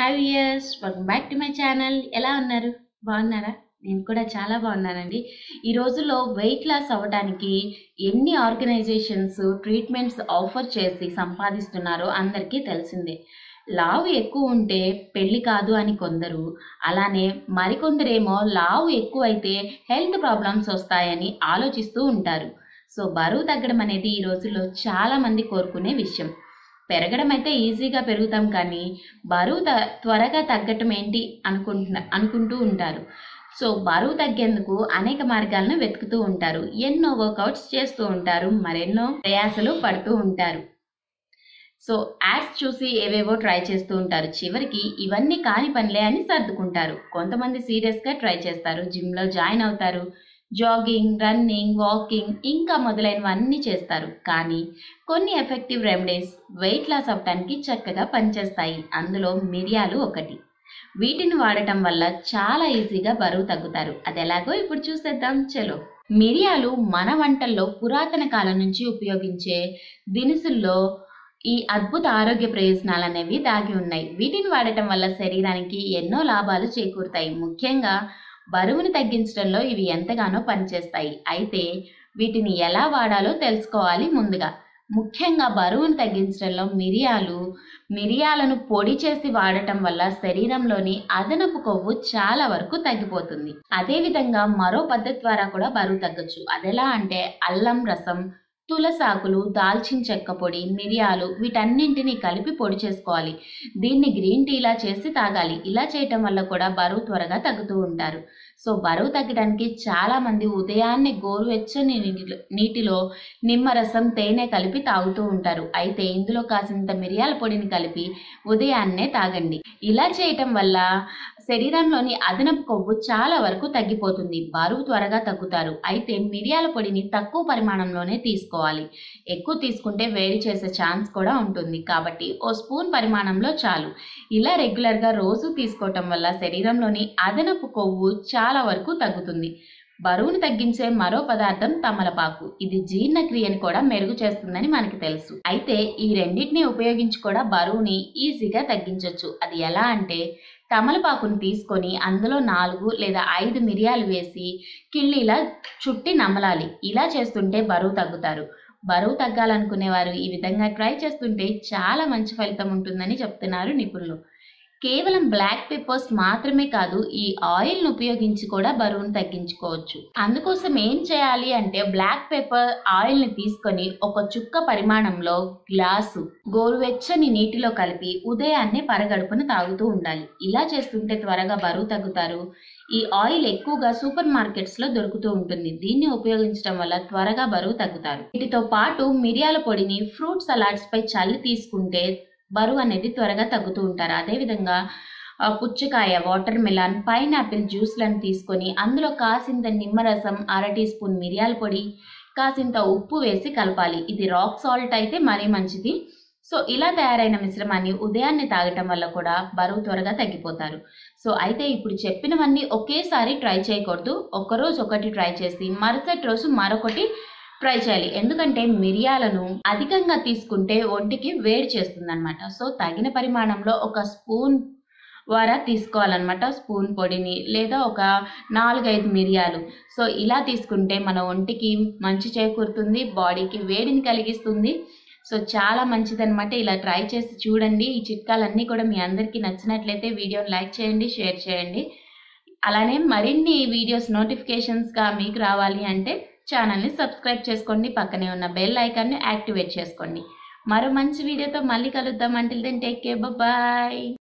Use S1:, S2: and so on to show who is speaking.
S1: hi viewers welcome back to my channel ఎలా ఉన్నారు బాగున్నారా నేను కూడా చాలా బాగున్నానండి ఈ రోజుల్లో వెయిట్ లాస్ అవ్వడానికి ఎన్ని ఆర్గనైజేషన్స్ ట్రీట్మెంట్స్ ఆఫర్ చేసి సంపాదిస్తున్నారో అందరికీ తెలిసిందే లావు ఎక్కువ ఉంటే పెళ్లి కాదు అని కొందరు అలానే మరికొందరేమో లావు ఎక్కువైతే హెల్త్ ప్రాబ్లమ్స్ వస్తాయని ఆలోచిస్తూ ఉంటారు సో బరువు తగ్గడం అనేది ఈ రోజుల్లో చాలా మంది కోరుకునే విషయం పెరగడం అయితే ఈజీగా పెరుగుతాం కానీ బరువు త త్వరగా తగ్గటం ఏంటి అనుకుంటున్న అనుకుంటూ ఉంటారు సో బరువు తగ్గేందుకు అనేక మార్గాలను వెతుకుతూ ఉంటారు ఎన్నో వర్కౌట్స్ చేస్తూ ఉంటారు మరెన్నో ప్రయాసలు పడుతూ ఉంటారు సో యాడ్స్ చూసి ఏవేవో ట్రై చేస్తూ ఉంటారు చివరికి ఇవన్నీ కాని పనులే అని సర్దుకుంటారు కొంతమంది సీరియస్గా ట్రై చేస్తారు జిమ్లో జాయిన్ అవుతారు జాగింగ్ రన్నింగ్ వాకింగ్ ఇంకా మొదలైనవన్నీ చేస్తారు కానీ కొన్ని ఎఫెక్టివ్ రెమెడీస్ వెయిట్ లాస్ అవ్వటానికి చక్కగా పనిచేస్తాయి అందులో మిరియాలు ఒకటి వీటిని వాడటం వల్ల చాలా ఈజీగా బరువు తగ్గుతారు అది ఎలాగో ఇప్పుడు చూసేద్దాం చలో మిరియాలు మన వంటల్లో పురాతన కాలం నుంచి ఉపయోగించే దినుసుల్లో ఈ అద్భుత ఆరోగ్య ప్రయోజనాలు అనేవి దాగి ఉన్నాయి వీటిని వాడటం వల్ల శరీరానికి ఎన్నో లాభాలు చేకూరుతాయి ముఖ్యంగా బరువును తగ్గించడంలో ఇవి ఎంతగానో పనిచేస్తాయి అయితే వీటిని ఎలా వాడాలో తెలుసుకోవాలి ముందుగా ముఖ్యంగా బరువును తగ్గించడంలో మిరియాలు మిరియాలను పొడి చేసి వాడటం వల్ల శరీరంలోని అదనపు కొవ్వు చాలా వరకు తగ్గిపోతుంది అదేవిధంగా మరో పద్ధతి ద్వారా కూడా బరువు తగ్గొచ్చు అదెలా అంటే అల్లం రసం తులసాకులు దాల్చిన చెక్క పొడి మిరియాలు వీటన్నింటినీ కలిపి పొడి చేసుకోవాలి దీన్ని గ్రీన్ టీలా చేసి తాగాలి ఇలా చేయటం వల్ల కూడా బరువు త్వరగా తగ్గుతూ ఉంటారు సో బరువు తగ్గడానికి చాలా మంది ఉదయాన్నే గోరువెచ్చని నీటిలో నీటిలో నిమ్మరసం తేనె కలిపి తాగుతూ ఉంటారు అయితే ఇందులో కాసింత మిరియాల పొడిని కలిపి ఉదయాన్నే తాగండి ఇలా చేయటం వల్ల శరీరంలోని అదనపు కొవ్వు చాలా వరకు తగ్గిపోతుంది బరువు త్వరగా తగ్గుతారు అయితే మిరియాల పొడిని తక్కువ పరిమాణంలోనే తీసుకోవాలి ఎక్కువ తీసుకుంటే వేడి చేసే ఛాన్స్ కూడా ఉంటుంది కాబట్టి ఓ స్పూన్ పరిమాణంలో చాలు ఇలా రెగ్యులర్గా రోజు తీసుకోవటం వల్ల శరీరంలోని అదనపు కొవ్వు చాలా వరకు తగ్గుతుంది బరువును తగ్గించే మరో పదార్థం తమలపాకు ఇది జీర్ణక్రియని కూడా మెరుగు చేస్తుందని మనకి తెలుసు అయితే ఈ రెండింటిని ఉపయోగించి కూడా బరువుని ఈజీగా తగ్గించవచ్చు అది ఎలా అంటే తమలపాకును తీసుకొని అందులో నాలుగు లేదా ఐదు మిరియాలు వేసి కిళ్ళీలా చుట్టి నమలాలి ఇలా చేస్తుంటే బరువు తగ్గుతారు బరువు తగ్గాలనుకునేవారు ఈ విధంగా ట్రై చేస్తుంటే చాలా మంచి ఫలితం ఉంటుందని చెప్తున్నారు నిపుణులు కేవలం బ్లాక్ పెప్పర్స్ మాత్రమే కాదు ఈ ఆయిల్ను ఉపయోగించి కూడా బరువును తగ్గించుకోవచ్చు అందుకోసం ఏం చేయాలి అంటే బ్లాక్ పెప్పర్ ఆయిల్ని తీసుకొని ఒక చుక్క పరిమాణంలో గ్లాసు గోరువెచ్చని నీటిలో కలిపి ఉదయాన్నే పరగడుపున తాగుతూ ఉండాలి ఇలా చేస్తుంటే త్వరగా బరువు తగ్గుతారు ఈ ఆయిల్ ఎక్కువగా సూపర్ మార్కెట్స్ లో దొరుకుతూ ఉంటుంది దీన్ని ఉపయోగించడం వల్ల త్వరగా బరువు తగ్గుతారు వీటితో పాటు మిరియాల పొడిని ఫ్రూట్ సలాడ్స్ పై చల్లి తీసుకుంటే బరువు అనేది త్వరగా తగ్గుతూ ఉంటారు అదేవిధంగా పుచ్చకాయ వాటర్ మిలాన్ పైనాపిల్ జ్యూస్లను తీసుకొని అందులో కాసింత నిమ్మరసం అర టీ స్పూన్ మిరియాల పొడి కాసింత ఉప్పు వేసి కలపాలి ఇది రాక్ సాల్ట్ అయితే మరీ మంచిది సో ఇలా తయారైన మిశ్రమాన్ని ఉదయాన్నే తాగటం వల్ల కూడా బరువు త్వరగా తగ్గిపోతారు సో అయితే ఇప్పుడు చెప్పినవన్నీ ఒకేసారి ట్రై చేయకూడదు ఒక్కరోజు ఒకటి ట్రై చేసి మరుసటి రోజు మరొకటి ట్రై చేయాలి ఎందుకంటే మిరియాలను అధికంగా తీసుకుంటే ఒంటికి వేడి చేస్తుంది అనమాట సో తగిన పరిమాణంలో ఒక స్పూన్ వారా తీసుకోవాలన్నమాట స్పూన్ పొడిని లేదా ఒక నాలుగైదు మిరియాలు సో ఇలా తీసుకుంటే మన ఒంటికి మంచి చేకూరుతుంది బాడీకి వేడిని కలిగిస్తుంది సో చాలా మంచిదన్నమాట ఇలా ట్రై చేసి చూడండి ఈ చిట్కాలన్నీ కూడా మీ అందరికీ నచ్చినట్లయితే వీడియోని లైక్ చేయండి షేర్ చేయండి అలానే మరిన్ని వీడియోస్ నోటిఫికేషన్స్గా మీకు రావాలి అంటే ఛానల్ని సబ్స్క్రైబ్ చేసుకోండి పక్కనే ఉన్న బెల్ ఐకాన్ని యాక్టివేట్ చేసుకోండి మరో మంచి వీడియోతో మళ్ళీ కలుద్దాం అంటే దెన్ టేక్ కేర్ బాయ్